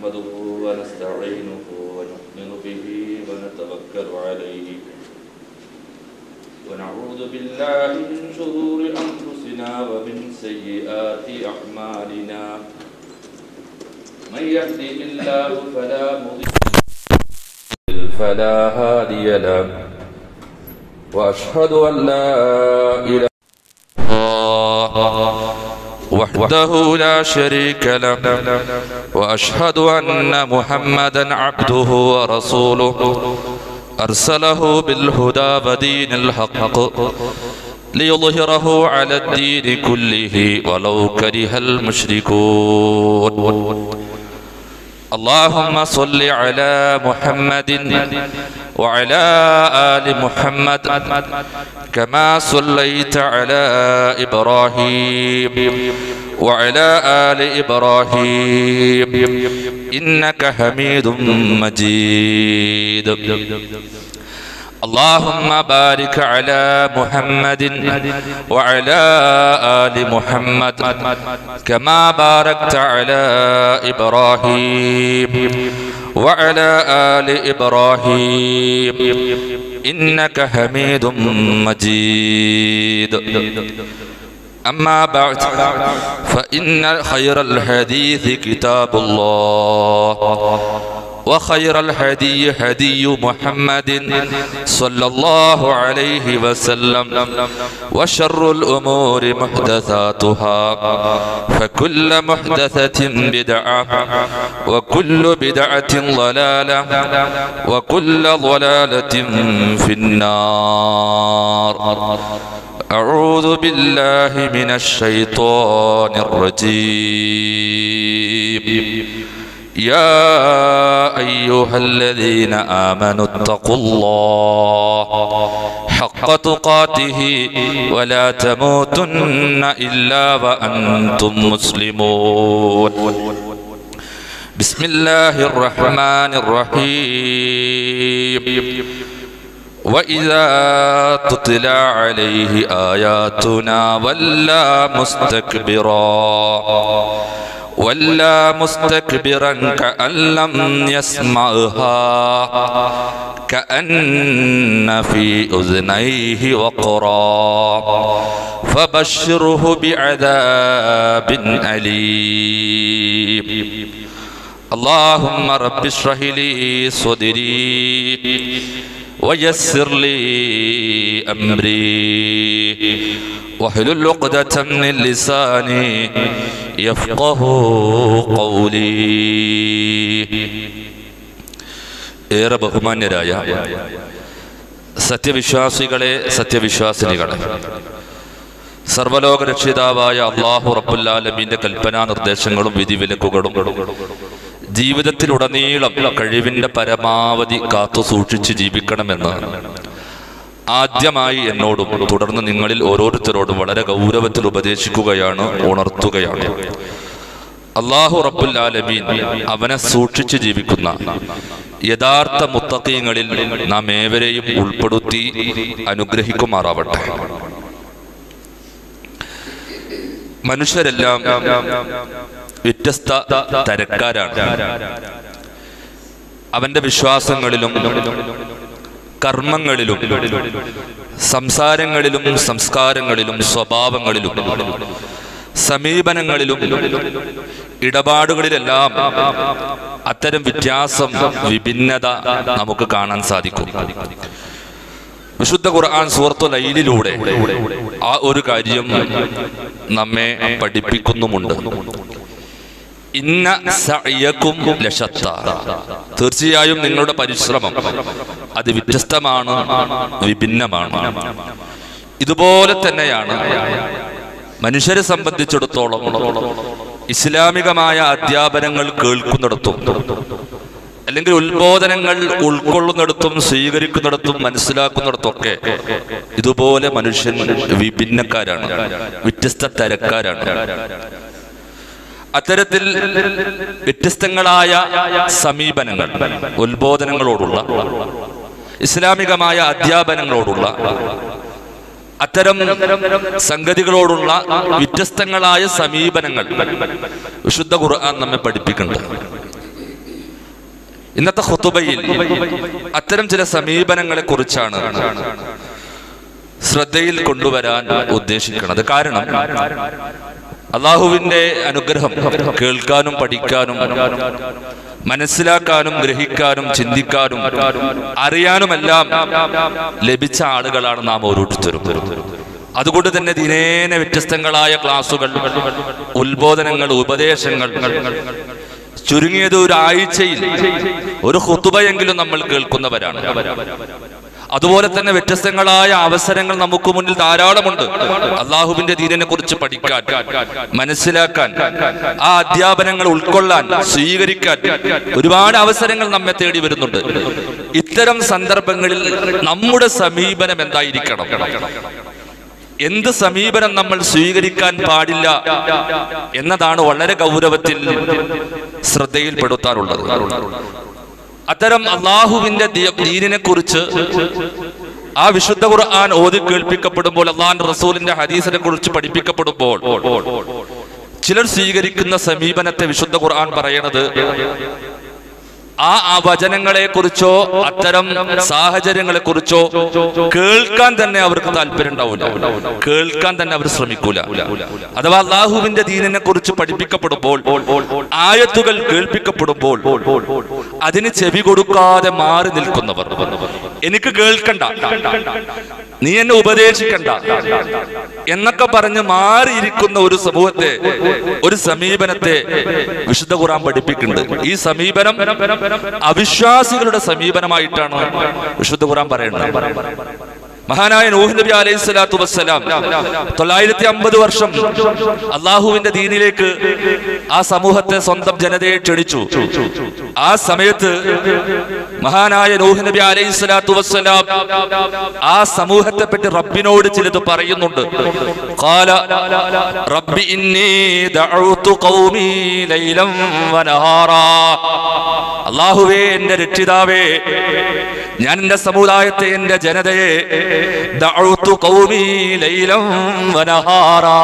نحمده ونستعينه ونؤمن به ونتوكل عليه ونعوذ بالله من شرور أنفسنا ومن سيئات أعمالنا من يهده الله فلا مضل فلا هادي له وأشهد أن لا إله الله وحده لا شريك له واشهد ان محمدا عبده ورسوله ارسله بالهدى ودين الحق ليظهره على الدين كله ولو كره المشركون اللهم صل على محمد وعلى ال محمد كما صليت على ابراهيم وعلى ال ابراهيم انك حميد مجيد اللهم بارك على محمد وعلى ال محمد كما باركت على ابراهيم وعلى ال ابراهيم انك حميد مجيد اما بعد فان خير الحديث كتاب الله وخير الهدي هدي محمد صلى الله عليه وسلم وشر الأمور محدثاتها فكل محدثة بدعة وكل بدعة ضلالة وكل ضلالة في النار أعوذ بالله من الشيطان الرجيم يا أيها الذين آمنوا اتقوا الله حق تقاته ولا تموتن إلا وأنتم مسلمون بسم الله الرحمن الرحيم وإذا تتلى عليه آياتنا ولا مستكبرا ولا مستكبرا كأن لم يسمعها كأن في أذنيه وقرا فبشره بعذاب أليم اللهم رب اشرح لي صدري ويسر لي أمري واحلل عقدة من لساني يفقه قولي ഏറെ ബഹുമാന്യരായ സത്യവിശ്വാസികളെ സത്യവിശ്വാസിനികളെ സർവലോക രക്ഷിതാവായ അള്ളാഹു റബ്ബുല്ലാലമീന്റെ കൽപ്പനാ നിർദ്ദേശങ്ങളും വിധിവിലക്കുകളും ജീവിതത്തിലുടനീളം കഴിവിന്റെ പരമാവധി കാത്തു സൂക്ഷിച്ച് ജീവിക്കണമെന്ന് ആദ്യമായി എന്നോടും തുടർന്ന് നിങ്ങളിൽ ഓരോരുത്തരോടും വളരെ ഗൗരവത്തിൽ ഉപദേശിക്കുകയാണ് ഉണർത്തുകയാണ് അള്ളാഹു റബ്ബുൽ ആലമീൻ അവനെ സൂക്ഷിച്ച് ജീവിക്കുന്ന യഥാർത്ഥ മുത്തക്കീങ്ങളിൽ നാം ഏവരെയും ഉൾപ്പെടുത്തി അനുഗ്രഹിക്കുമാറാവട്ടെ മനുഷ്യരെല്ലാം വ്യത്യസ്ത തരക്കാരാണ് അവന്റെ വിശ്വാസങ്ങളിലും കർമ്മങ്ങളിലും സംസാരങ്ങളിലും സംസ്കാരങ്ങളിലും സ്വഭാവങ്ങളിലും സമീപനങ്ങളിലും ഇടപാടുകളിലെല്ലാം അത്തരം വ്യത്യാസം വിഭിന്നത നമുക്ക് കാണാൻ സാധിക്കും വിശുദ്ധ ഖുർആൻ സൂറത്തു ലൈലിലൂടെ ആ ഒരു കാര്യം നമ്മെ പഠിപ്പിക്കുന്നുമുണ്ട് ഇന്ന സഅയക്കും ലശത്ത തീർച്ചയായും നിങ്ങളുടെ പരിശ്രമം അത് വ്യത്യസ്തമാണ് വിഭിന്നമാണ് ഇതുപോലെ തന്നെയാണ് മനുഷ്യരെ സംബന്ധിച്ചിടത്തോളം ഇസ്ലാമികമായ അധ്യാപനങ്ങൾ കേൾക്കുന്നിടത്തും അല്ലെങ്കിൽ ഉത്ബോധനങ്ങൾ ഉൾക്കൊള്ളുന്നിടത്തും സ്വീകരിക്കുന്നിടത്തും മനസ്സിലാക്കുന്നിടത്തൊക്കെ ഇതുപോലെ മനുഷ്യൻ വിഭിന്നക്കാരാണ് വ്യത്യസ്ത തരക്കാരാണ് അത്തരത്തിൽ വ്യത്യസ്തങ്ങളായ സമീപനങ്ങൾ ഉത്ബോധനങ്ങളോടുള്ള ഇസ്ലാമികമായ അധ്യാപനങ്ങളോടുള്ള അത്തരം സംഗതികളോടുള്ള വ്യത്യസ്തങ്ങളായ സമീപനങ്ങൾ വിശുദ്ധ ഖുർആൻ നമ്മെ പഠിപ്പിക്കുന്നുണ്ട് ഇന്നത്തെ ഹുത്തുബയിൽ അത്തരം ചില സമീപനങ്ങളെ കുറിച്ചാണ് ശ്രദ്ധയിൽ കൊണ്ടുവരാൻ ഉദ്ദേശിക്കുന്നത് കാരണം അള്ളാഹുവിന്റെ അനുഗ്രഹം കേൾക്കാനും പഠിക്കാനും മനസ്സിലാക്കാനും ഗ്രഹിക്കാനും ചിന്തിക്കാനും അറിയാനുമെല്ലാം ലഭിച്ച ആളുകളാണ് നാം ഓരോരുത്തരും അതുകൊണ്ട് തന്നെ ദിനേന വ്യത്യസ്തങ്ങളായ ക്ലാസുകൾ ഉത്ബോധനങ്ങൾ ഉപദേശങ്ങൾ ചുരുങ്ങിയത് ഒരു ആഴ്ചയിൽ ഒരു ഹുത്തുബയെങ്കിലും നമ്മൾ കേൾക്കുന്നവരാണ് അതുപോലെ തന്നെ വ്യത്യസ്തങ്ങളായ അവസരങ്ങൾ നമുക്ക് മുന്നിൽ ധാരാളമുണ്ട് അള്ളാഹുവിന്റെ ദീനിനെ കുറിച്ച് പഠിക്കാൻ മനസ്സിലാക്കാൻ ആ അധ്യാപനങ്ങൾ ഉൾക്കൊള്ളാൻ സ്വീകരിക്കാൻ ഒരുപാട് അവസരങ്ങൾ നമ്മെ തേടി വരുന്നുണ്ട് ഇത്തരം സന്ദർഭങ്ങളിൽ നമ്മുടെ സമീപനം എന്തായിരിക്കണം എന്ത് സമീപനം നമ്മൾ സ്വീകരിക്കാൻ പാടില്ല എന്നതാണ് വളരെ ഗൗരവത്തിൽ ശ്രദ്ധയിൽപ്പെടുത്താറുള്ളത് അത്തരം അള്ളാഹുവിന്റെ ദീനിനെ കുറിച്ച് ആ വിശുദ്ധ ഖുർആൻ ഓതി കേൾപ്പിക്കപ്പെടുമ്പോൾ അള്ളാഹിന്റെ റസൂലിന്റെ ഹദീസിനെ കുറിച്ച് പഠിപ്പിക്കപ്പെടുമ്പോൾ ചിലർ സ്വീകരിക്കുന്ന സമീപനത്തെ വിശുദ്ധ ഖുർആൻ പറയണത് ആ ആ വചനങ്ങളെ കുറിച്ചോ അത്തരം സാഹചര്യങ്ങളെ കുറിച്ചോ കേൾക്കാൻ തന്നെ അവർക്ക് താല്പര്യം ഉണ്ടാവില്ല കേൾക്കാൻ തന്നെ അവർ ശ്രമിക്കൂല അഥവാ അള്ളാഹുവിന്റെ ദീനിനെ കുറിച്ച് പഠിപ്പിക്കപ്പെടുമ്പോൾ ആയത്തുകൾ കേൾപ്പിക്കപ്പെടുമ്പോൾ അതിന് ചെവി കൊടുക്കാതെ മാറി നിൽക്കുന്നവർ എനിക്ക് കേൾക്കണ്ട നീ എന്നെ ഉപദേശിക്കണ്ട എന്നൊക്കെ പറഞ്ഞ് മാറിയിരിക്കുന്ന ഒരു സമൂഹത്തെ ഒരു സമീപനത്തെ വിശുദ്ധ ഖുറാൻ പഠിപ്പിക്കുന്നുണ്ട് ഈ സമീപനം അവിശ്വാസികളുടെ സമീപനമായിട്ടാണ് വിശുദ്ധ ഖുറാൻ പറയുന്നത് മഹാനായ നൂഹ് നബി അലൈഹി സ്വലാത്തു വസ്സലാം തൊള്ളായിരത്തി അമ്പത് വർഷം അള്ളാഹുവിന്റെ ദീനിലേക്ക് ആ സമൂഹത്തെ സ്വന്തം ജനതയെ ക്ഷണിച്ചു ആ സമയത്ത് മഹാനായ നൂഹ് നബി അലൈഹി സ്വലാത്തു വസ്സലാം ആ സമൂഹത്തെ പറ്റി റബ്ബിനോട് ചിലത് പറയുന്നുണ്ട് ഖാല റബ്ബി ഇന്നി ദഅഉതു ഖൗമി ലൈലം വനഹാറാ അള്ളാഹുവേ എന്റെ രക്ഷിതാവേ ഞാൻ എന്റെ സമുദായത്തെ എന്റെ ജനതയെ ദഅഉതു ഖൗമി ലൈലം വനഹാറാ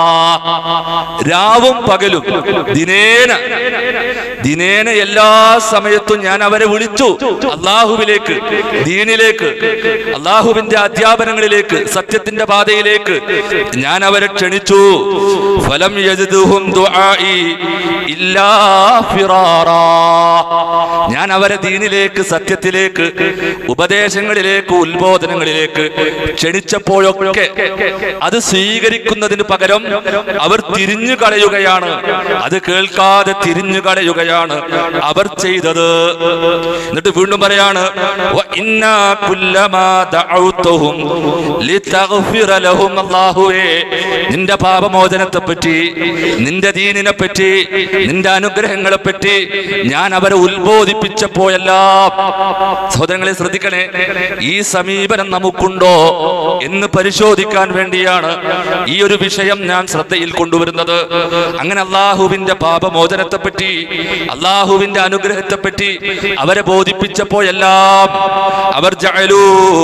രാവും പകലും ദിനേന ദിനേന എല്ലാ സമയത്തും ഞാൻ അവരെ വിളിച്ചു അള്ളാഹുവിലേക്ക് ദീനിലേക്ക് അള്ളാഹുവിന്റെ അധ്യാപനങ്ങളിലേക്ക് സത്യത്തിന്റെ പാതയിലേക്ക് ഞാൻ അവരെ ക്ഷണിച്ചു ഫലം യജിദുഹും ദുആഇ ഇല്ലാ ഫിറാറാ ഞാൻ അവരെ ദീനിലേക്ക് സത്യത്തിലേക്ക് ഉപദേശങ്ങളിലേക്ക് ഉത്ബോധനങ്ങളിലേക്ക് ക്ഷണിച്ചപ്പോഴൊക്കെ അത് സ്വീകരിക്കുന്നതിന് പകരം അവർ തിരിഞ്ഞു കളയുകയാണ് അത് കേൾക്കാതെ തിരിഞ്ഞു കളയുകയാണ് അവർ ചെയ്തത് എന്നിട്ട് വീണ്ടും പറയാണ് "വ ഇന്നാ കുല്ലമാ ദഅൗതുഹും ലിതഗ്ഫിറ ലഹും അല്ലാഹുവേ നിന്റെ പാപമോചനത്തെ പറ്റി നിന്റെ ദീനിനെ പറ്റി നിന്റെ അനുഗ്രഹങ്ങളെ പറ്റി ഞാൻ അവരെ ഉത്ബോധിപ്പിച്ചപ്പോഴെല്ലാം സഹോദരങ്ങളെ ശ്രദ്ധിക്കണേ ഈ സമീപനം നമുക്കുണ്ടോ എന്ന് പരിശോധിക്കാൻ വേണ്ടിയാണ് ഈ ഒരു വിഷയം ഞാൻ ശ്രദ്ധയിൽ കൊണ്ടുവരുന്നത് അങ്ങനെ അള്ളാഹുവിന്റെ പാപമോചനത്തെ പറ്റി അള്ളാഹുവിന്റെ അനുഗ്രഹത്തെ പറ്റി അവരെ ബോധിപ്പിച്ചപ്പോഴെല്ലാം അവർ ജഅലൂ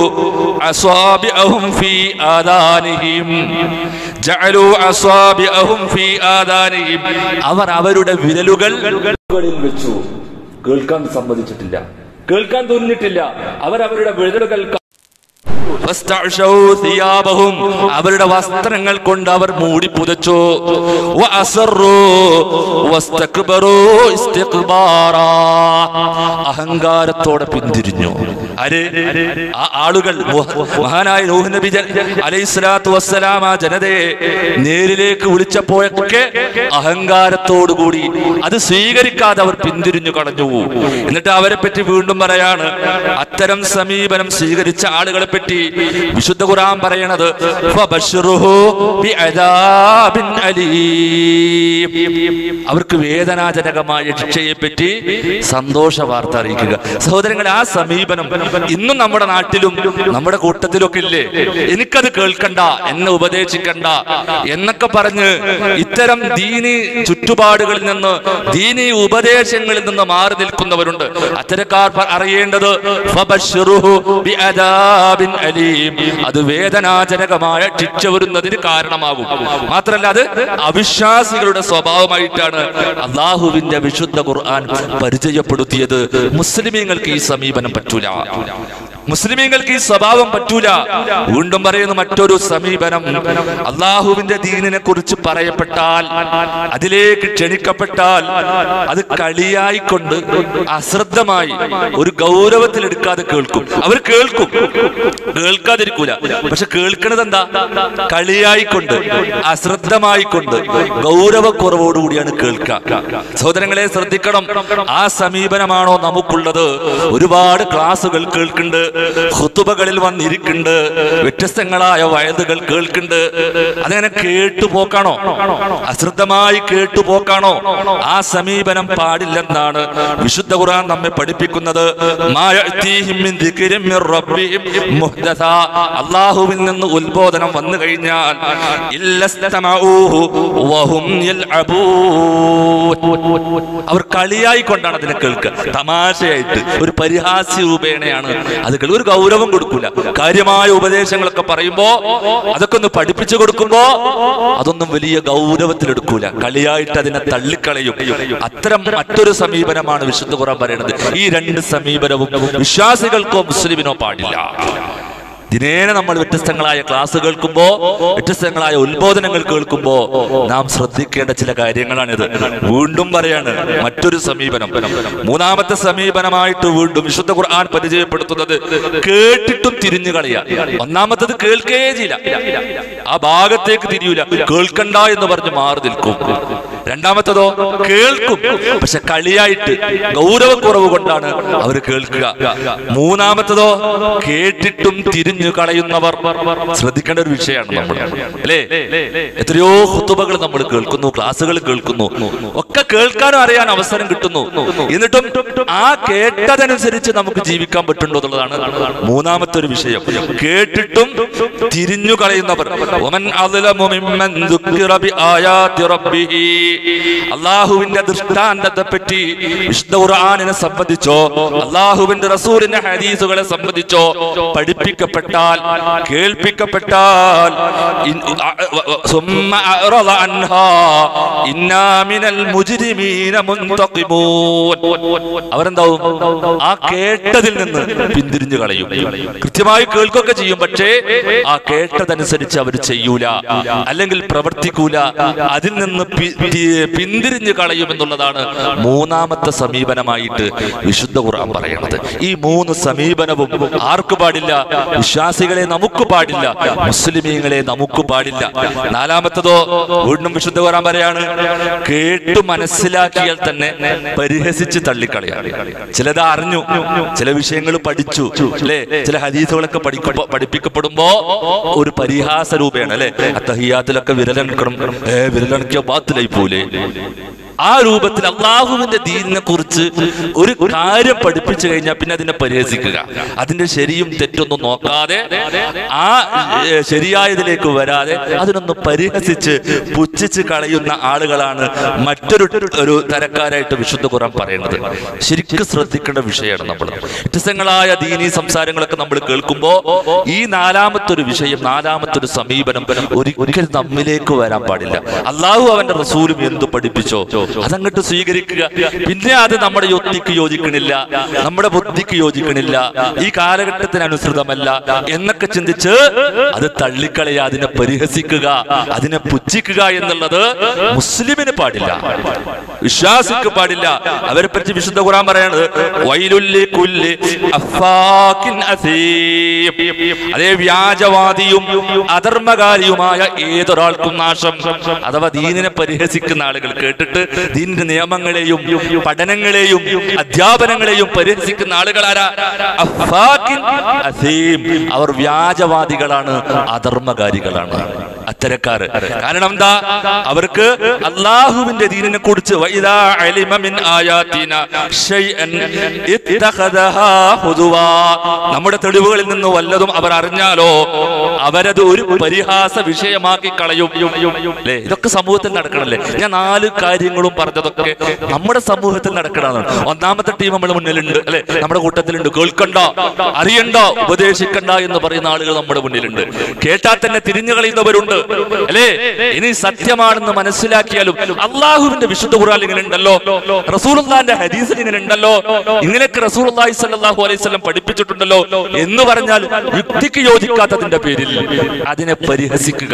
അസ്വാബിഅഹും ഫീ ആദാനിഹിം ജഅലൂ അസ്വാബിഅഹും ഫീ ആദാനിഹിം അവർ അവരുടെ വിരലുകൾ കളിൽ വെച്ചു കേൾക്കാൻ സമ്മതിച്ചിട്ടില്ല കേൾക്കാൻ തോന്നിയിട്ടില്ല അവർ അവരുടെ വിരലുകൾ ഫസ്തഅ്ശൗ സിയാബഹും അവരുടെ വസ്ത്രങ്ങൾ കൊണ്ട് അവർ മൂടി പുതച്ചു വഅസറു വസ്തക്ബറു ഇസ്തിക്ബാറാ അഹങ്കാരത്തോടെ പിന്തിരിഞ്ഞു ആര് ആ ആളുകൾ മുഹ- മഹാനായ നൂഹ് നബി അലൈഹി സ്വലാത്തു വസ്സലാം ആ ജനതയെ നേരിലേക്ക് വിളിച്ചപ്പോഴൊക്കെ അഹങ്കാരത്തോടുകൂടി അത് സ്വീകരിക്കാതെ അവർ പിന്തിരിഞ്ഞു കളഞ്ഞു എന്നിട്ട് അവരെ പറ്റി വീണ്ടും പറയാണ് അത്തരം സമീപനം സ്വീകരിച്ച ആളുകളെ പറ്റി വിശുദ്ധ ഖുർആൻ പറയണത് ഫബശ്ശിറുഹു ബിഅദാബിൻ അലീം. അവർക്ക് വേദനാജനകമായ ശിക്ഷയെ പറ്റി സന്തോഷ വാർത്ത അറിയിക്കുക സഹോദരങ്ങളെ ആ സമീപനം ഇന്നും നമ്മുടെ നാട്ടിലും നമ്മുടെ കൂട്ടത്തിലൊക്കെ ഇല്ലേ എനിക്കത് കേൾക്കണ്ട എന്നെ ഉപദേശിക്കണ്ട എന്നൊക്കെ പറഞ്ഞ് ഇത്തരം ദീനി ചുറ്റുപാടുകളിൽ നിന്ന് ദീനി ഉപദേശങ്ങളിൽ നിന്ന് മാറി നിൽക്കുന്നവരുണ്ട് അത്തരക്കാർ പ- അറിയേണ്ടത് ഫബശ്ശിറുഹു ബിഅദാബിൻ അലീം അത് വേദനാജനകമായ ശിക്ഷ വരുന്നതിന് കാരണമാകും മാത്രല്ല അത് അവിശ്വാസികളുടെ സ്വഭാവമായിട്ടാണ് അള്ളാഹുവിന്റെ വിശുദ്ധ ഖുർആൻ പരിചയപ്പെടുത്തിയത് മുസ്ലിമീങ്ങൾക്ക് ഈ സമീപനം പറ്റൂല മുസ്ലിമീങ്ങൾക്ക് ഈ സ്വഭാവം പറ്റൂല വീണ്ടും പറയുന്ന മറ്റൊരു സമീപനം അള്ളാഹുവിന്റെ ദീനിനെ കുറിച്ച് പറയപ്പെട്ടാൽ അതിലേക്ക് ക്ഷണിക്കപ്പെട്ടാൽ അത് കളിയായിക്കൊണ്ട് അശ്രദ്ധമായി ഒരു ഗൗരവത്തിൽ എടുക്കാതെ കേൾക്കും അവർ കേൾക്കും കേൾക്കാതിരിക്കൂല പക്ഷെ കേൾക്കണത് എന്താ കളിയായിക്കൊണ്ട് അശ്രദ്ധമായിക്കൊണ്ട് ഗൗരവക്കുറവോടുകൂടിയാണ് കേൾക്കുക സഹോദരങ്ങളെ ശ്രദ്ധിക്കണം ആ സമീപനമാണോ നമുക്കുള്ളത് ഒരുപാട് ക്ലാസ്സുകൾ കേൾക്കുന്നുണ്ട് ഹുത്തുബകളിൽ വന്നിരിക്കുന്നുണ്ട് വ്യത്യസ്തങ്ങളായ വയതുകൾ കേൾക്കുന്നുണ്ട് അതങ്ങനെ കേട്ടുപോക്കാണോ അശ്രദ്ധമായി കേട്ടുപോക്കാണോ ആ സമീപനം പാടില്ലെന്നാണ് വിശുദ്ധ ഖുർആൻ നമ്മെ പഠിപ്പിക്കുന്നത് മാ യഅ്തീഹിം മിൻ ദിക്രിൻ മിർ റബ്ബിഹിം മുഹ്ദസാ. അള്ളാഹുവിൽ നിന്ന് ഉത്ബോധനം വന്നു കഴിഞ്ഞാൽ ഇല്ലസ്തമഊഹു വഹും യൽഅബൂൻ. അവർ കളിയായി കൊണ്ടാണ് അതിനെ കേൾക്കുക തമാശയായിട്ട് ഒരു പരിഹാസ്യ രൂപേണയാണ് അത് കേൾക്കുക. ഒരു ഗൗരവം കൊടുക്കൂല കാര്യമായ ഉപദേശങ്ങളൊക്കെ പറയുമ്പോ അതൊക്കെ ഒന്ന് പഠിപ്പിച്ചു കൊടുക്കുമ്പോ അതൊന്നും വലിയ ഗൗരവത്തിൽ എടുക്കൂല കളിയായിട്ട് അതിനെ തള്ളിക്കളയും അത്തരം മറ്റൊരു സമീപനമാണ് വിശുദ്ധ ഖുറാൻ പറയുന്നത് ഈ രണ്ട് സമീപനവും വിശ്വാസികൾക്കോ മുസ്ലിമിനോ പാടില്ല ദിനേന നമ്മൾ വ്യത്യസ്തങ്ങളായ ക്ലാസ് കേൾക്കുമ്പോ വ്യത്യസ്തങ്ങളായ ഉത്ബോധനങ്ങൾ കേൾക്കുമ്പോ നാം ശ്രദ്ധിക്കേണ്ട ചില കാര്യങ്ങളാണിത് വീണ്ടും പറയാണ് മറ്റൊരു സമീപനം മൂന്നാമത്തെ സമീപനമായിട്ട് വീണ്ടും വിശുദ്ധ ഖുർആൻ പരിചയപ്പെടുത്തുന്നത് കേട്ടിട്ടും തിരിഞ്ഞു കളയാ ഒന്നാമത്തത് കേൾക്കേ ചെയ്യില്ല ആ ഭാഗത്തേക്ക് തിരിയൂല കേൾക്കണ്ട എന്ന് പറഞ്ഞ് മാറി നിൽക്കും രണ്ടാമത്തതോ കേൾക്കും പക്ഷെ കളിയായിട്ട് ഗൗരവക്കുറവ് കൊണ്ടാണ് അവർ കേൾക്കുക മൂന്നാമത്തതോ കേട്ടിട്ടും തിരിഞ്ഞു കളയുന്നവർ ശ്രദ്ധിക്കേണ്ട ഒരു വിഷയമാണ് നമ്മൾ അല്ലേ എത്രയോ ഹുത്തുബകൾ നമ്മൾ കേൾക്കുന്നു ക്ലാസ്സുകൾ കേൾക്കുന്നു ഒക്കെ കേൾക്കാനും അറിയാൻ അവസരം കിട്ടുന്നു എന്നിട്ടും ആ കേട്ടതനുസരിച്ച് നമുക്ക് ജീവിക്കാൻ പറ്റുണ്ടോ എന്നുള്ളതാണ് മൂന്നാമത്തെ ഒരു വിഷയം കേട്ടിട്ടും തിരിഞ്ഞു കളയുന്നവർ ഒമൻ അദ്ലമു മിമ്മൻ ദുക്കിറ ബിആയാതി റബ്ബിഹി അള്ളാഹുവിന്റെ ദൃഷ്ടാന്തത്തെ പറ്റി വിശുദ്ധ ഖുർആനിനെ സംബന്ധിച്ചോ അള്ളാഹുവിന്റെ റസൂലിന്റെ ഹദീസുകളെ സംബന്ധിച്ചോ പഠിപ്പിക്കപ്പെട്ടാൽ കേൾപ്പിക്കപ്പെട്ടാൽ ഇൻ- അ- വ- വ- സുമ്മ അഅറള അൻഹാ ഇന്നാ മിനൽ മുജ്രിമീന മുൻതഖിമൂൻ അവരെന്താവും ആ കേട്ടതിൽ നിന്ന് പിന്തിരിഞ്ഞു കളയും കൃത്യമായി കേൾക്കുകയൊക്കെ ചെയ്യും പക്ഷേ ആ കേട്ടതനുസരിച്ച് അവർ ചെയ്യൂല അല്ലെങ്കിൽ പ്രവർത്തിക്കൂല അതിൽ നിന്ന് പി- തി- പിന്തിരിഞ്ഞു കളയും എന്നുള്ളതാണ് മൂന്നാമത്തെ സമീപനമായിട്ട് വിശുദ്ധ ഖുർആൻ പറയുന്നത് ഈ മൂന്ന് സമീപനവും ആർക്ക് പാടില്ല വിശ്വാസികളെ നമുക്ക് പാടില്ല മുസ്ലിമീങ്ങളെ നമുക്ക് പാടില്ല നാലാമത്തതോ വീണ്ടും വിശുദ്ധ ഖുർആൻ പറയാണ് കേട്ടു മനസ്സിലാക്കിയാൽ തന്നെ പരിഹസിച്ച് തള്ളിക്കളയാം ചിലത് അറിഞ്ഞു ചില വിഷയങ്ങൾ പഠിച്ചു അല്ലെ ചില ഹദീസുകളൊക്കെ പഠിക്ക പഠിപ്പിക്കപ്പെടുമ്പോ ഒരു പരിഹാസ രൂപയാണ് അല്ലെ അത്തഹിയാത്തിലൊക്കെ വിരലണക്കണം ഏ വിരലണക്കിയ ബാത്തിലായി പോലെ ആ രൂപത്തിൽ അള്ളാഹുവിന്റെ ദീനിനെ കുറിച്ച് ഒരു കാര്യം പഠിപ്പിച്ചു കഴിഞ്ഞാൽ പിന്നെ അതിനെ പരിഹസിക്കുക അതിന്റെ ശരിയും തെറ്റൊന്നും നോക്കാതെ ആ ഏ, ശരിയായതിലേക്ക് വരാതെ അതിനൊന്ന് പരിഹസിച്ച് പുച്ഛിച്ച് കളയുന്ന ആളുകളാണ് മറ്റൊരു ഒരു തരക്കാരായിട്ട് വിശുദ്ധ ഖുറാൻ പറയുന്നത് ശരിക്കും ശ്രദ്ധിക്കേണ്ട വിഷയമാണ് നമ്മൾ വ്യത്യസ്തങ്ങളായ ദീനീ സംസാരങ്ങളൊക്കെ നമ്മൾ കേൾക്കുമ്പോ ഈ നാലാമത്തെ ഒരു വിഷയം നാലാമത്തെ ഒരു സമീപനം ഒരിക്കൽ നമ്മിലേക്ക് വരാൻ പാടില്ല അള്ളാഹു അവന്റെ റസൂലും എന്തു പഠിപ്പിച്ചോ അതങ്ങോട്ട് സ്വീകരിക്കുക പിന്നെ അത് നമ്മുടെ യുക്തിക്ക് യോജിക്കണില്ല നമ്മുടെ ബുദ്ധിക്ക് യോജിക്കണില്ല ഈ കാലഘട്ടത്തിന് അനുസൃതമല്ല എന്നൊക്കെ ചിന്തിച്ച് അത് തള്ളിക്കളയുക അതിനെ പരിഹസിക്കുക അതിനെ പുച്ഛിക്കുക എന്നുള്ളത് മുസ്ലിമിന് പാടില്ല വിശ്വാസിക്ക് പാടില്ല അവരെ പറ്റി വിശുദ്ധ ഖുറാൻ പറയണത് വൈലുല്ലി കുല്ലി അഫാക്കിൻ അസീം അതേ വ്യാജവാദിയും അധർമ്മകാരിയുമായ ഏതൊരാൾക്കും നാശം അഥവാ ദീനിനെ പരിഹസിക്കുന്ന ആളുകൾ കേട്ടിട്ട് ദീനിന്റെ നിയമങ്ങളെയും പഠനങ്ങളെയും അധ്യാപനങ്ങളെയും പരിഹസിക്കുന്ന ആളുകൾ ആരാ അഫാക്കിൻ അസീം അവർ വ്യാജവാദികളാണ് അധർമ്മകാരികളാണ് അത്തരക്കാർ കാരണം എന്താ അവർക്ക് അള്ളാഹുവിന്റെ ദീനിനെ കുറിച്ച് വഇദാ അലിമ മിൻ ആയാതിന ശൈഅൻ ഇത്തഖദഹാ ഹുദുവാ നമ്മുടെ തെളിവുകളിൽ നിന്ന് വല്ലതും അവർ അറിഞ്ഞാലോ അവരത് ഒരു പരിഹാസ വിഷയമാക്കി കളയും അല്ലേ ഇതൊക്കെ സമൂഹത്തിൽ നടക്കണല്ലേ ഞാൻ നാല് കാര്യങ്ങളും പറഞ്ഞതൊക്കെ നമ്മുടെ സമൂഹത്തിൽ നടക്കണതാണ് ഒന്നാമത്തെ ടീം നമ്മുടെ മുന്നിലുണ്ട് അല്ലെ നമ്മുടെ കൂട്ടത്തിലുണ്ട് കേൾക്കണ്ട അറിയണ്ട ഉപദേശിക്കണ്ട എന്ന് പറയുന്ന ആളുകൾ നമ്മുടെ മുന്നിലുണ്ട് കേട്ടാൽ തന്നെ തിരിഞ്ഞു കളയുന്നവരുണ്ട് അല്ലേ ഇനി സത്യമാണെന്ന് മനസ്സിലാക്കിയാലും അള്ളാഹുവിന്റെ വിശുദ്ധ ഖുർആൻ ഇങ്ങനെ ഉണ്ടല്ലോ റസൂലുള്ളാന്റെ ഹദീസിൽ ഇങ്ങനെ ഉണ്ടല്ലോ ഇങ്ങനെയൊക്കെ റസൂലുള്ളാഹി സ്വല്ലല്ലാഹു അലൈഹി വസല്ലം പഠിപ്പിച്ചിട്ടുണ്ടല്ലോ എന്ന് പറഞ്ഞാൽ യുക്തിക്ക് യോജിക്കാത്തതിന്റെ പേരിൽ അതിനെ പരിഹസിക്കുക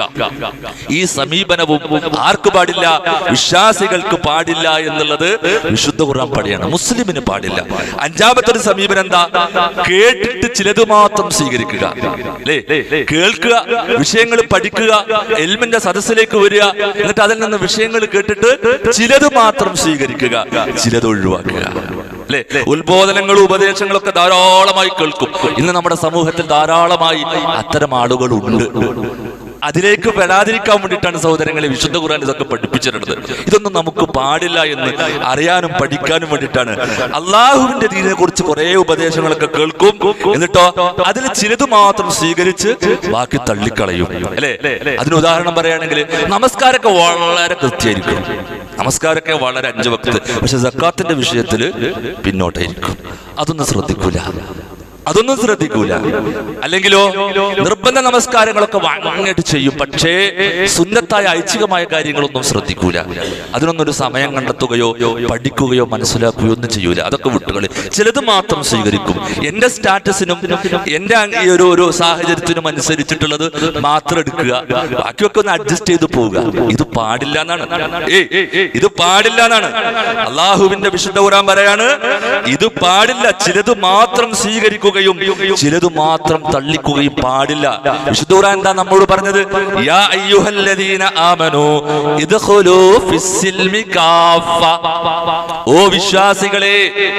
ഈ സമീപനവും ആർക്ക് പാടില്ല വിശ്വാസികൾക്ക് പാടില്ല എന്നുള്ളത് വിശുദ്ധ ഖുർആൻ പടിയാണ് മുസ്ലിമിന് പാടില്ല അഞ്ചാമത്തെ ഒരു സമീപനം എന്താ കേട്ടിട്ട് ചിലത് മാത്രം സ്വീകരിക്കുക അല്ലേ കേൾക്കുക വിഷയങ്ങൾ പഠിക്കുക എൽമിന്റെ സദസ്സിലേക്ക് വരിക എന്നിട്ട് അതിൽ നിന്ന് വിഷയങ്ങൾ കേട്ടിട്ട് ചിലത് മാത്രം സ്വീകരിക്കുക ചിലത് ഒഴിവാക്കുക അല്ലെ ഉത്ബോധനങ്ങളും ഉപദേശങ്ങളും ഒക്കെ ധാരാളമായി കേൾക്കും ഇന്ന് നമ്മുടെ സമൂഹത്തിൽ ധാരാളമായി അത്തരം ആളുകളുണ്ട് അതിലേക്ക് പെടാതിരിക്കാൻ വേണ്ടിയിട്ടാണ് സഹോദരങ്ങളെ വിശുദ്ധ ഖുർആൻ ഇതൊക്കെ പഠിപ്പിച്ചിട്ടുള്ളത് ഇതൊന്നും നമുക്ക് പാടില്ല എന്ന് അറിയാനും പഠിക്കാനും വേണ്ടിയിട്ടാണ് അള്ളാഹുവിന്റെ ദീനിനെ കുറിച്ച് കുറെ ഉപദേശങ്ങളൊക്കെ കേൾക്കും എന്നിട്ടോ അതിൽ ചിലത് മാത്രം സ്വീകരിച്ച് ബാക്കി തള്ളിക്കളയും അല്ലേ അതിന് ഉദാഹരണം പറയുകയാണെങ്കിൽ നമസ്കാരമൊക്കെ വളരെ കൃത്യമായിരിക്കും നമസ്കാരമൊക്കെ വളരെ അഞ്ചു വക്ത് പക്ഷെ സക്കാത്തിന്റെ വിഷയത്തിൽ പിന്നോട്ടായിരിക്കും അതൊന്നും ശ്രദ്ധിക്കൂല അതൊന്നും ശ്രദ്ധിക്കൂല അല്ലെങ്കിലോ നിർബന്ധ നമസ്കാരങ്ങളൊക്കെ വാങ്ങായിട്ട് ചെയ്യും പക്ഷേ സുന്നത്തായ ഐച്ഛികമായ കാര്യങ്ങളൊന്നും ശ്രദ്ധിക്കൂല അതിനൊന്നും ഒരു സമയം കണ്ടെത്തുകയോ പഠിക്കുകയോ മനസ്സിലാക്കുകയോ ഒന്നും ചെയ്യൂല അതൊക്കെ വിട്ടുകളി ചിലത് മാത്രം സ്വീകരിക്കും എന്റെ സ്റ്റാറ്റസിനും എന്റെ ഈ ഒരു ഒരു സാഹചര്യത്തിനും അനുസരിച്ചിട്ടുള്ളത് മാത്രം എടുക്കുക ബാക്കിയൊക്കെ ഒന്ന് അഡ്ജസ്റ്റ് ചെയ്ത് പോവുക ഇത് പാടില്ല എന്നാണ് ഏയ് ഇത് പാടില്ല എന്നാണ് അള്ളാഹുവിന്റെ വിശുദ്ധ ഖുർആൻ പറയാണ് ഇത് പാടില്ല ചിലത് മാത്രം സ്വീകരിക്കുകയും ചിലത് മാത്രം തള്ളിക്കുകയും പാടില്ല വിശുദ്ധ ഖുർആൻ എന്താ നമ്മോട് പറഞ്ഞത് യാ അയ്യുഹല്ലദീന ആമനു ഇദ്ഖുലൂ ഫിസ്സിൽമി കാഫ ഓ വിശ്വാസികളെ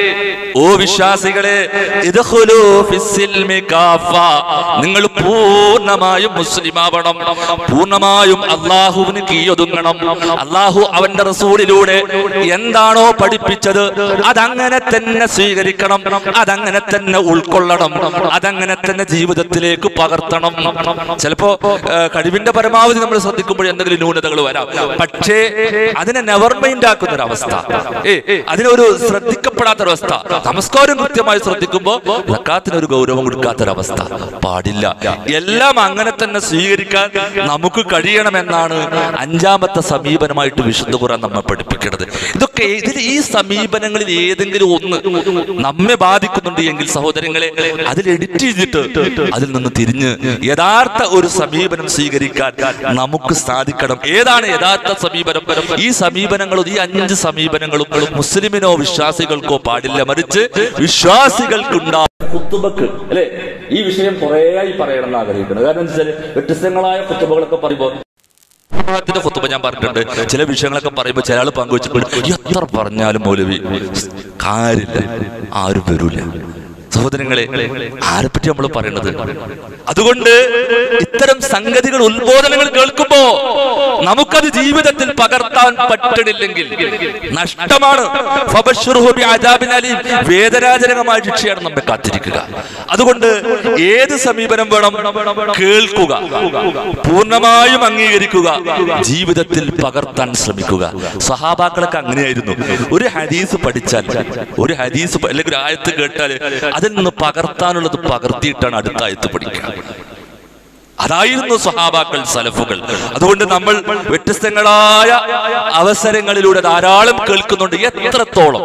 ഓ വിശ്വാസികളെ ഇദ്ഖുലൂ ഫിസ്സിൽമി കാഫ നിങ്ങൾ പൂർണ്ണമായും മുസ്ലിമാവണം പൂർണ്ണമായും അള്ളാഹുവിന് കീയൊതുങ്ങണം അള്ളാഹു അവന്റെ റസൂലിലൂടെ എന്താണോ പഠിപ്പിച്ചത് അതങ്ങനെ തന്നെ സ്വീകരിക്കണം അതങ്ങനെ തന്നെ ഉൾക്കൊള്ളണം അതങ്ങനെ തന്നെ ജീവിതത്തിലേക്ക് പകർത്തണം ചിലപ്പോ ആ, കഴിവിന്റെ പരമാവധി നമ്മൾ ശ്രദ്ധിക്കുമ്പോൾ എന്തെങ്കിലും ന്യൂനതകൾ വരാം പക്ഷേ അതിനെ നെവർ മൈൻഡ് ആക്കുന്ന ഒരു അവസ്ഥ ഏ അതിനൊരു ശ്രദ്ധിക്കപ്പെടാത്തൊരവസ്ഥ നമസ്കാരം കൃത്യമായി ശ്രദ്ധിക്കുമ്പോൾ ലക്കാത്തിന് ഒരു ഗൗരവം കൊടുക്കാത്തൊരവസ്ഥ പാടില്ല എല്ലാം അങ്ങനെ തന്നെ സ്വീകരിക്കാൻ നമുക്ക് കഴിയണമെന്നാണ് അഞ്ചാമത്തെ സമീപനമായിട്ട് വിശുദ്ധ ഖുർആൻ നമ്മെ പഠിപ്പിക്കുന്നത് ഇതൊക്കെ ഇതിൽ ഈ സമീപനങ്ങളിൽ ഏതെങ്കിലും ഒന്ന് നമ്മെ ബാധിക്കുന്നുണ്ട് എങ്കിൽ സഹോദരങ്ങളെ അതിൽ എഡിറ്റ് ചെയ്തിട്ട് അതിൽ നിന്ന് തിരിഞ്ഞ് യഥാർത്ഥ ഒരു സമീപനം സ്വീകരിക്കാൻ നമുക്ക് സാധിക്കണം ഏതാണ് യഥാർത്ഥ സമീപനം ഈ സമീപനങ്ങളും ഈ അഞ്ച് സമീപനങ്ങളും മുസ്ലിമിനോ വിശ്വാസികൾക്കോ പാടില്ല മറിച്ച് വിശ്വാസികൾക്കുണ്ടാവും കുത്തുബക്ക് അല്ലെ ഈ വിഷയം കുറേയായി പറയണം എന്ന് ആഗ്രഹിക്കുന്നത് കാരണം എന്താ വെച്ചാല് വ്യത്യസ്തങ്ങളായ കുത്തുബകളൊക്കെ പറയുമ്പോൾ ത്തിന്റെ കുത്തുമ്പ ഞാൻ പറഞ്ഞിട്ടുണ്ട് ചില വിഷയങ്ങളൊക്കെ പറയുമ്പോൾ ചില ആൾ പങ്കുവെച്ചിട്ടുണ്ട് എത്ര പറഞ്ഞാലും മൗലവി കാര്യമില്ല ആരും വരൂല സഹോദരങ്ങളെ ആരെപ്പറ്റി നമ്മൾ പറയണത് അതുകൊണ്ട് ഇത്തരം സംഗതികൾ ഉത്ബോധനങ്ങൾ കേൾക്കുമ്പോ നമുക്കത് ജീവിതത്തിൽ പകർത്താൻ പറ്റണില്ലെങ്കിൽ നഷ്ടമാണ് ഫബശ്ശിറുഹു ബിഅദാബിൻ അലീം. വേദനാജനകമായ ശിക്ഷയാണ് നമ്മെ കാത്തിരിക്കുക അതുകൊണ്ട് ഏത് സമീപനം വേണം കേൾക്കുക പൂർണ്ണമായും അംഗീകരിക്കുക ജീവിതത്തിൽ പകർത്താൻ ശ്രമിക്കുക സഹാബാക്കളൊക്കെ അങ്ങനെയായിരുന്നു ഒരു ഹദീസ് പഠിച്ചാൽ ഒരു ഹദീസ് പ- അല്ലെങ്കിൽ ഒരു ആയത്ത് കേട്ടാൽ അതിൽ നിന്ന് പകർത്താനുള്ളത് പകർത്തിയിട്ടാണ് അടുത്ത ആയത്ത് പഠിക്കുക അതായിരുന്നു സ്വഹാബാക്കൾ സലഫുകൾ അതുകൊണ്ട് നമ്മൾ വ്യത്യസ്തങ്ങളായ അവസരങ്ങളിലൂടെ ധാരാളം കേൾക്കുന്നുണ്ട് എത്രത്തോളം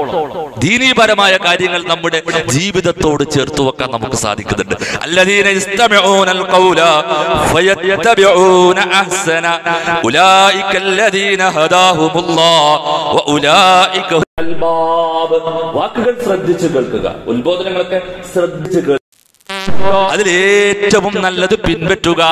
ദീനീപരമായ കാര്യങ്ങൾ നമ്മുടെ ജീവിതത്തോട് ചേർത്ത് വെക്കാൻ നമുക്ക് സാധിക്കുന്നുണ്ട് അല്ലദീന യസ്തമിഊനൽ ഖൗല ഫയത്തബിഊന അഹ്സന ഉലൈക അല്ലദീന ഹദാഹുമുല്ലാഹ് വഉലൈക അൽബാബ് വാക്കുകൾ ശ്രദ്ധിച്ച് കേൾക്കുക ഉത്ബോധനങ്ങളൊക്കെ ശ്രദ്ധിച്ച് കേൾക്കുക അതിൽ ഏറ്റവും നല്ലത് പിൻപറ്റുക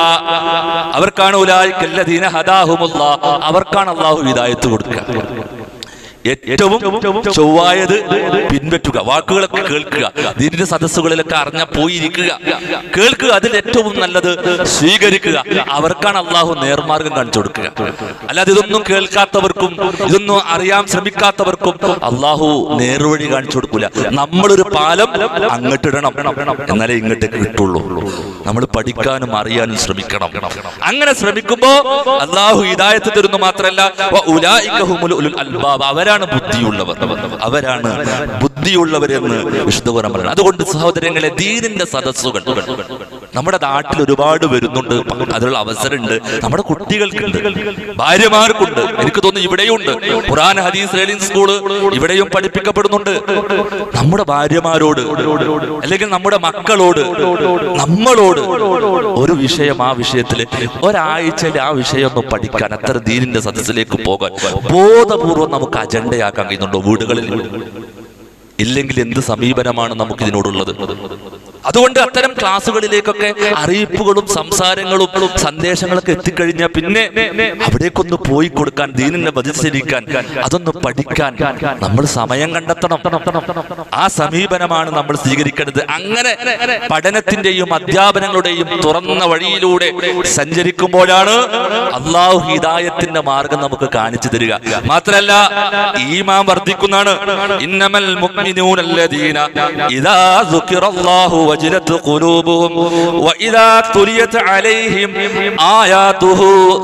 അവർക്കാണ് ഉലായിക്കല്ലദീന ഹദാഹുമുല്ലാ അവർക്കാണ് അള്ളാഹു ഹിദായത്ത് കൊടുക്കുക ഏറ്റവും ചൊവ്വായത് പിൻപറ്റുക വാക്കുകളൊക്കെ കേൾക്കുക ദീനിന്റെ സദസ്സുകളിലൊക്കെ അറിഞ്ഞ പോയിരിക്കുക കേൾക്കുക അതിൽ ഏറ്റവും നല്ലത് സ്വീകരിക്കുക അവർക്കാണ് അള്ളാഹു നേർമാർഗം കാണിച്ചു കൊടുക്കുക അല്ലാതെ ഇതൊന്നും കേൾക്കാത്തവർക്കും ഇതൊന്നും അറിയാൻ ശ്രമിക്കാത്തവർക്കും അള്ളാഹു നേർവഴി കാണിച്ചു കൊടുക്കൂല നമ്മളൊരു പാലം അങ്ങോട്ടിടണം എന്നാലേ ഇങ്ങോട്ടേക്ക് കിട്ടുള്ളൂ നമ്മൾ പഠിക്കാനും അറിയാനും ശ്രമിക്കണം അങ്ങനെ ശ്രമിക്കുമ്പോ അള്ളാഹു ഹിദായത്ത് തരുന്നു മാത്രമല്ല വ ഉലായിക ഹുമുൽ ഉലുൽ അൽബാബ്. അവരാണ് ബുദ്ധിയുള്ളവർ അവരാണ് ബുദ്ധിയുള്ളവരെന്ന് വിശുദ്ധ ഖുർആൻ പറയുന്നത് അതുകൊണ്ട് സഹോദരങ്ങളെ ദീനിന്റെ സദസ്സുകൾ നമ്മുടെ നാട്ടിൽ ഒരുപാട് വരുന്നുണ്ട് അതിനുള്ള അവസരമുണ്ട് നമ്മുടെ കുട്ടികൾക്കുണ്ട് ഭാര്യമാർക്കുണ്ട് എനിക്ക് തോന്നുന്നു ഇവിടെയുണ്ട് ഖുറാൻ ഹദീസ് ലേണിംഗ് സ്കൂള് ഇവിടെയും പഠിപ്പിക്കപ്പെടുന്നുണ്ട് നമ്മുടെ ഭാര്യമാരോട് അല്ലെങ്കിൽ നമ്മുടെ മക്കളോട് നമ്മളോട് ഒരു വിഷയം ആ വിഷയത്തിൽ ഒരാഴ്ചയിൽ ആ വിഷയം ഒന്ന് പഠിക്കാൻ അത്ര ദീനിന്റെ സദസ്സിലേക്ക് പോകാൻ ബോധപൂർവം നമുക്ക് അജണ്ടയാക്കാൻ കഴിയുന്നുണ്ടോ വീടുകളിൽ ഇല്ലെങ്കിൽ എന്ത് സമീപനമാണ് നമുക്ക് ഇതിനോടുള്ളത് അതുകൊണ്ട് അത്തരം ക്ലാസ്സുകളിലേക്കൊക്കെ അറിയിപ്പുകളും സംസാരങ്ങളും സന്ദേശങ്ങളൊക്കെ എത്തിക്കഴിഞ്ഞാൽ പിന്നെ അവിടേക്കൊന്ന് പോയി കൊടുക്കാൻ ദീനിനെ വധിച്ചിരിക്കാൻ അതൊന്ന് പഠിക്കാൻ നമ്മൾ സമയം കണ്ടെത്തണം ആ സമീപനമാണ് നമ്മൾ സ്വീകരിക്കേണ്ടത് അങ്ങനെ പഠനത്തിന്റെയും അധ്യാപനങ്ങളുടെയും തുറന്ന വഴിയിലൂടെ സഞ്ചരിക്കുമ്പോഴാണ് അള്ളാഹു ഹിദായത്തിന്റെ മാർഗം നമുക്ക് കാണിച്ചു തരിക മാത്രല്ല ഈമാൻ വർദ്ധിക്കുന്നതാണ് ഇന്നമൽ മുഅ്മിനൂന الذين إذا ذكر الله وجلت قلوبهم وإذا تليت عليهم آياته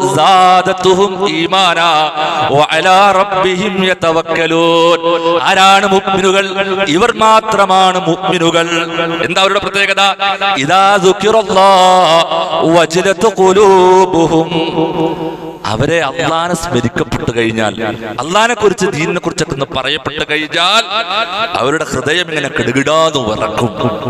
زادتهم إيمانا وعلى ربهم يتوكلون ആരാണ് മുഅ്മിനുകൾ ഇവർ മാത്രമാണ് മുഅ്മിനുകൾ എന്താ അവരുടെ പ്രത്യേകത ഇദാ ദുഃഖിറല്ലാഹ് വജലത്ത് ഖുലൂബുഹും അവരെ അള്ളാനെ സ്മരിക്കപ്പെട്ടു കഴിഞ്ഞാൽ അള്ളാനെ കുറിച്ച് ദീനിനെ കുറിച്ചൊക്കെ ഒന്ന് പറയപ്പെട്ടു കഴിഞ്ഞാൽ അവരുടെ ഹൃദയം ഇങ്ങനെ കിടുകിടാന്ന് വിറക്കും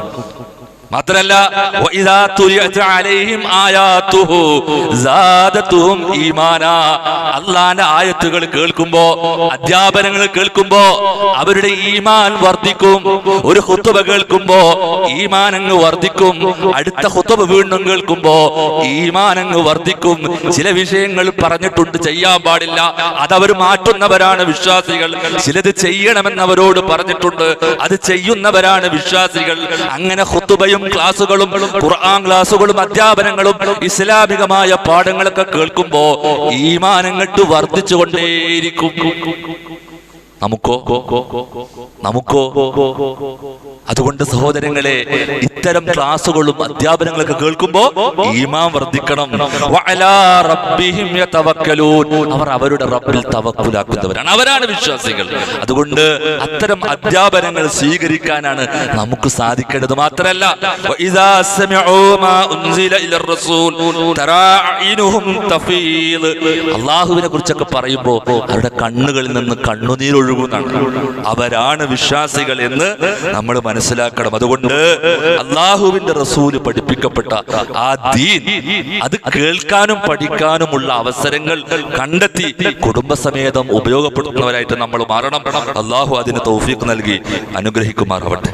മാത്രല്ല وَإِذَا تُلِيَتْ عَلَيْهِمْ آيَاتُهُ زَادَتْهُمْ إِيمَانًا അള്ളാന്റെ ആയത്തുകൾ കേൾക്കുമ്പോ അധ്യാപനങ്ങൾ കേൾക്കുമ്പോ അവരുടെ ഈമാൻ വർദ്ധിക്കും ഒരു ഹുത്തുബ കേൾക്കുമ്പോ ഈമാൻ അങ്ങ് വർദ്ധിക്കും അടുത്ത ഹുത്തുബ വീണ്ടും കേൾക്കുമ്പോ ഈമാൻ അങ്ങ് വർദ്ധിക്കും ചില വിഷയങ്ങൾ പറഞ്ഞിട്ടുണ്ട് ചെയ്യാൻ പാടില്ല അതവർ മാറ്റുന്നവരാണ് വിശ്വാസികൾ ചിലത് ചെയ്യണമെന്നവരോട് പറഞ്ഞിട്ടുണ്ട് അത് ചെയ്യുന്നവരാണ് വിശ്വാസികൾ അങ്ങനെ ഹുത്തുബയും ക്ലാസുകളും ഖുർആൻ ക്ലാസുകളും അധ്യാപനങ്ങളും ഇസ്ലാമികമായ പാഠങ്ങളൊക്കെ കേൾക്കുമ്പോ ഈമാനങ്ങട്ട് വർദ്ധിച്ചുകൊണ്ടേയിരിക്കും നമുക്കോ നമുക്കോ അതുകൊണ്ട് സഹോദരങ്ങളെ ഇത്തരം ക്ലാസുകളും അധ്യാപനങ്ങളൊക്കെ കേൾക്കുമ്പോ ഈമാൻ വർദ്ധിക്കണം വഅലാ റബ്ബിഹിം യതവക്കലൂൻ അവർ അവരുടെ റബ്ബിൽ തവക്കുലാക്കുന്നവരാണ് അവരാണ് വിശ്വാസികൾ അതുകൊണ്ട് അത്തരം അധ്യാപനങ്ങൾ സ്വീകരിക്കാനാണ് നമുക്ക് സാധിക്കേണ്ടത് മാത്രമല്ല വഇദാ സമിഉ മാ ഉൻസില ഇലർ റസൂൽ തറാ അയ്നുഹും തഫീദ് അല്ലാഹുവിനെ കുറിച്ചൊക്കെ പറയുമ്പോൾ അവരുടെ കണ്ണുകളിൽ നിന്ന് കണ്ണുനീരൊഴുകുന്നതാണ് അവരാണ് വിശ്വാസികൾ എന്ന് നമ്മൾ മനസ്സിലാക്കണം അതുകൊണ്ട് അള്ളാഹുവിന്റെ റസൂല് പഠിപ്പിക്കപ്പെട്ട ആ ദീൻ അത് കേൾക്കാനും പഠിക്കാനുമുള്ള അവസരങ്ങൾ കണ്ടെത്തി കുടുംബസമേതം ഉപയോഗപ്പെടുത്തുന്നവരായിട്ട് നമ്മൾ മാറണം അള്ളാഹു അതിന് തൗഫീഖ് നൽകി അനുഗ്രഹിക്കുമാറാവട്ടെ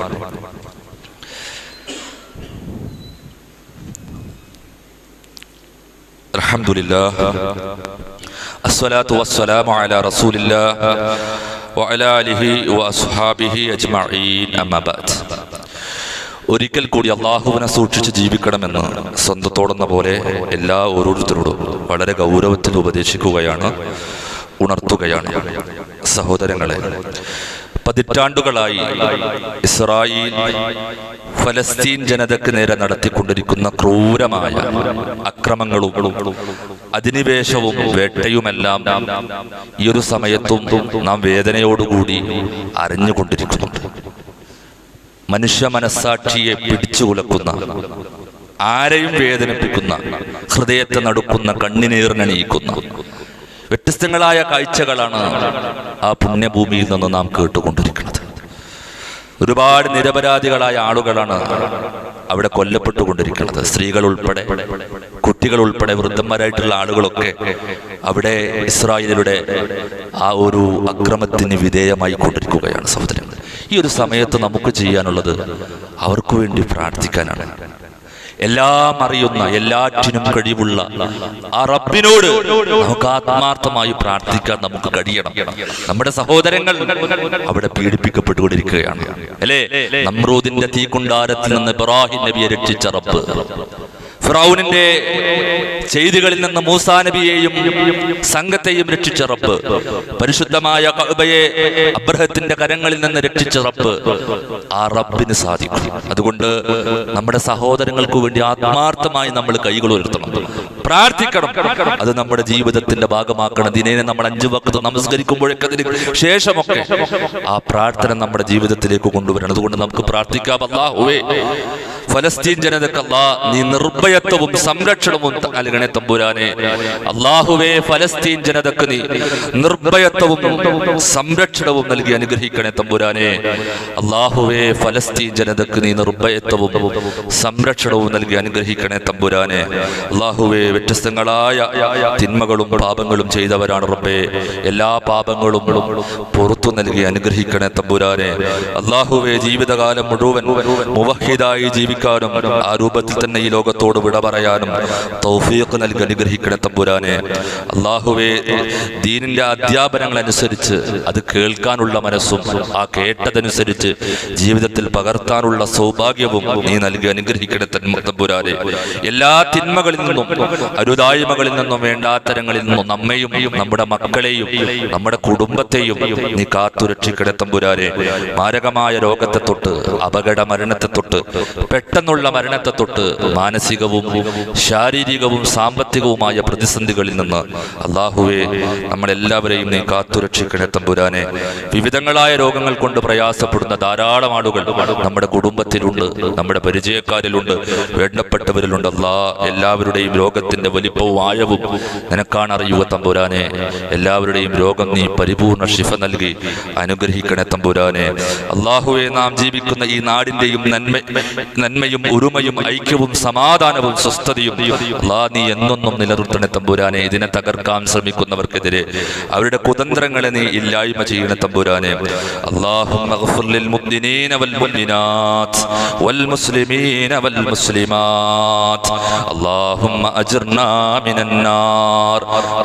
അൽഹംദുലില്ലാഹ് അസ്സലാത്തു വസ്സലാമു അലാ റസൂലില്ലാഹ് വഅലാ ആലിഹി വഅസ്ഹാബിഹി അജ്മഈൻ അമ്മാ ബഅദ് ഒരിക്കൽ കൂടി അള്ളാഹുവിനെ സൂക്ഷിച്ച് ജീവിക്കണമെന്ന് സ്വന്തത്തോടെന്ന പോലെ എല്ലാ ഓരോരുത്തരോടും വളരെ ഗൗരവത്തിൽ ഉപദേശിക്കുകയാണ് ഉണർത്തുകയാണ് സഹോദരങ്ങളെ പതിറ്റാണ്ടുകളായി ഇസ്രായേൽ ഫലസ്തീൻ ജനതയ്ക്ക് നേരെ നടത്തിക്കൊണ്ടിരിക്കുന്ന ക്രൂരമായ അക്രമങ്ങളും അധിനിവേശവും വേട്ടയുമെല്ലാം ഈ ഒരു സമയത്തും നാം വേദനയോടുകൂടി അറിഞ്ഞുകൊണ്ടിരിക്കുന്നുണ്ട് മനുഷ്യ മനസ്സാക്ഷിയെ പിടിച്ചുകുലക്കുന്ന ആരെയും വേദനിപ്പിക്കുന്ന ഹൃദയത്തെ നടുക്കുന്ന കണ്ണിനീറിനണിയിക്കുന്ന വ്യത്യസ്തങ്ങളായ കാഴ്ചകളാണ് ആ പുണ്യഭൂമിയിൽ നിന്ന് നാം കേട്ടുകൊണ്ടിരിക്കുന്നത് ഒരുപാട് നിരപരാധികളായ ആളുകളാണ് അവിടെ കൊല്ലപ്പെട്ടുകൊണ്ടിരിക്കുന്നത് സ്ത്രീകൾ ഉൾപ്പെടെ കുട്ടികൾ ഉൾപ്പെടെ വൃദ്ധന്മാരായിട്ടുള്ള ആളുകളൊക്കെ അവിടെ ഇസ്രായേലിയുടെ ആ ഒരു അക്രമത്തിന് വിധേയമായി കൊണ്ടിരിക്കുകയാണ് സഹോദരങ്ങൾ ഈ ഒരു സമയത്ത് നമുക്ക് ചെയ്യാനുള്ളത് അവർക്ക് വേണ്ടി പ്രാർത്ഥിക്കാനാണ് എല്ലാം അറിയുന്ന എല്ലാറ്റിനും കഴിവുള്ള ആ റബ്ബിനോട് നമുക്ക് ആത്മാർത്ഥമായി പ്രാർത്ഥിക്കാൻ നമുക്ക് കഴിയണം നമ്മുടെ സഹോദരങ്ങൾ അവിടെ പീഡിപ്പിക്കപ്പെട്ടുകൊണ്ടിരിക്കുകയാണ് അല്ലേ നമ്രൂദിന്റെ തീക്കുണ്ടാരത്തിൽ നിന്ന് ഇബ്രാഹിം നബിയെ രക്ഷിച്ച റബ്ബ് ഫിറൗനിന്റെ ചെയ്തികളിൽ നിന്ന് മൂസാ നബിയെയും സംഘത്തെയും രക്ഷിച്ച റബ്ബ് പരിശുദ്ധമായ കഅബയെ അബ്രഹത്തിന്റെ കരങ്ങളിൽ നിന്ന് രക്ഷിച്ച റബ്ബ് ആ റബ്ബിന് സാധിക്കും അതുകൊണ്ട് നമ്മുടെ സഹോദരങ്ങൾക്ക് വേണ്ടി ആത്മാർത്ഥമായി നമ്മൾ കൈകൾ ഉയർത്തണം പ്രാർത്ഥിക്കണം അത് നമ്മുടെ ജീവിതത്തിന്റെ ഭാഗമാക്കണം ദിനേനെ നമ്മൾ അഞ്ചു വക്കത്ത് നമസ്കരിക്കുമ്പോഴൊക്കെ അതിന് ശേഷമൊക്കെ ആ പ്രാർത്ഥന നമ്മുടെ ജീവിതത്തിലേക്ക് കൊണ്ടുവരണം അതുകൊണ്ട് നമുക്ക് പ്രാർത്ഥിക്കാം അല്ലാഹുവേ ഫലസ്തീൻ ജനതക്ക് അല്ലാ നീ നിർഭയത്വവും സംരക്ഷണവും നൽകണേ തമ്പുരാനെ അള്ളാഹുവേ ഫലസ്തീൻ ജനതക്ക് നീ നിർഭയത്വവും സംരക്ഷണവും നൽകി അനുഗ്രഹിക്കണേ തമ്പുരാനെ അള്ളാഹുവേ ഫലസ്തീൻ ജനതക്ക് നീ നിർഭയത്വവും സംരക്ഷണവും നൽകി അനുഗ്രഹിക്കണേ തമ്പുരാനെ അള്ളാഹുവേ വ്യത്യസ്തങ്ങളായ തിന്മകളും പാപങ്ങളും ചെയ്തവരാണ് റബ്ബേ എല്ലാ പാപങ്ങളും പുറത്തു നൽകി അനുഗ്രഹിക്കണേ തമ്പുരാനെ അള്ളാഹുവേ ജീവിതകാലം മുഴുവൻ മുവഹിദായി ജീവിക്കാനും ആ രൂപത്തിൽ തന്നെ ഈ ലോകത്തോട് വിട പറയാനും തൗഫീഖ് നൽകി അനുഗ്രഹിക്കണേ തമ്പുരാനെ അള്ളാഹുവേ ദീനിന്റെ അധ്യാപനങ്ങൾ അനുസരിച്ച് അത് കേൾക്കാനുള്ള മനസ്സും ആ കേട്ടതനുസരിച്ച് ജീവിതത്തിൽ പകർത്താനുള്ള സൗഭാഗ്യവും നീ നൽകി അനുഗ്രഹിക്കണേ തൻ- തമ്പുരാനെ എല്ലാ തിന്മകളിൽ നിന്നും അരുതായ്മകളിൽ നിന്നും വേണ്ടാത്തരങ്ങളിൽ നിന്നും നമ്മയും നമ്മുടെ മക്കളെയും നമ്മുടെ കുടുംബത്തെയും നീ കാത്തുരക്ഷിക്കണേ തമ്പുരാനെ മാരകമായ രോഗത്തെ തൊട്ട് അപകട മരണത്തെ തൊട്ട് പെട്ടെന്നുള്ള മരണത്തെ തൊട്ട് മാനസികവും ശാരീരികവും സാമ്പത്തികവുമായ പ്രതിസന്ധികളിൽ നിന്ന് അള്ളാഹുവെ നമ്മളെല്ലാവരെയും നീ കാത്തുരക്ഷിക്കണേ തമ്പുരാനെ വിവിധങ്ങളായ രോഗങ്ങൾ കൊണ്ട് പ്രയാസപ്പെടുന്ന ധാരാളം ആളുകൾ നമ്മുടെ കുടുംബത്തിലുണ്ട് നമ്മുടെ പരിചയക്കാരിലുണ്ട് വേണ്ടപ്പെട്ടവരിലുണ്ട് അല്ലാ എല്ലാവരുടെയും രോഗത്തിന്റെ വലിപ്പവും ആഴവും നിനക്കാണ് അറിയുക തമ്പുരാനെ എല്ലാവരുടെയും രോഗം നീ പരിപൂർണ ശിഫ നൽകി അനുഗ്രഹിക്കണേ തമ്പുരാനെ അള്ളാഹുവെ നാം ജീവിക്കുന്ന ഈ നാടിന്റെയും നന്മ നന്മയും ഒരുമയും ഐക്യവും സമാധാനവും സ്വസ്ഥതയും അല്ലാ നീ എന്നൊന്നും നിലനിർത്തണേ തമ്പുരാനെ ഇതിനെ തകർക്കാൻ ശ്രമിക്കുന്നവർക്കെതിരെ അവരുടെ കുതന്ത്രങ്ങളെ നീ ഇല്ലായ്മ ചെയ്യണ തമ്പുരാനെ اللهم اغفر للمؤمنين والمؤمنات والمسلمين والمسلمات اللهم اجرنا من النار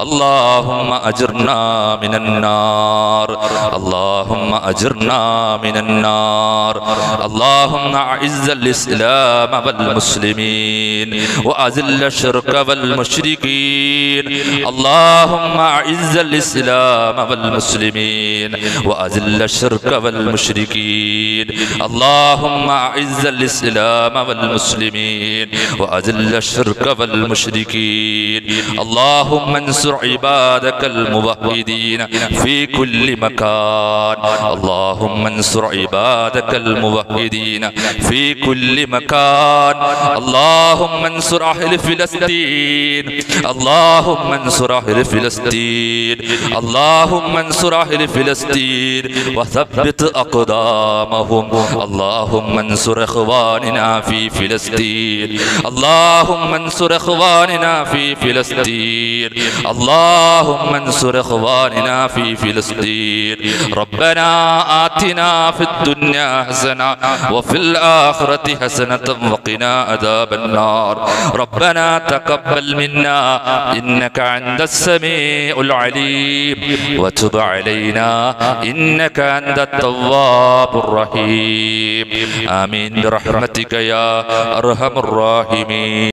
اللهم اجرنا من النار اللهم اجرنا من النار اللهم اعز الاسلام والمسلمين واذل الشرك والمشركين اللهم اعز الاسلام والمسلمين واذل الشرك والمشركين اللهم اعز الاسلام والمسلمين واذل الشرك والمشركين اللهم انصر عبادك الموحدين في كل مكان اللهم انصر عبادك الموحدين في كل مكان اللهم انصر اهل فلسطين اللهم انصر اهل فلسطين اللهم انصر اهل فلسطين وثبت اقدامهم اللهم انصر اخواننا في فلسطين اللهم انصر اخواننا في فلسطين اللهم انصر اخواننا في فلسطين ربنا آتنا في الدنيا حسنة وفي الآخرة حسنة وقنا عذاب النار ربنا تقبل منا إنك عند السميع العليم وتب علينا إنك أنت التواب الرحيم آمين برحمتك يا أرحم الراحمين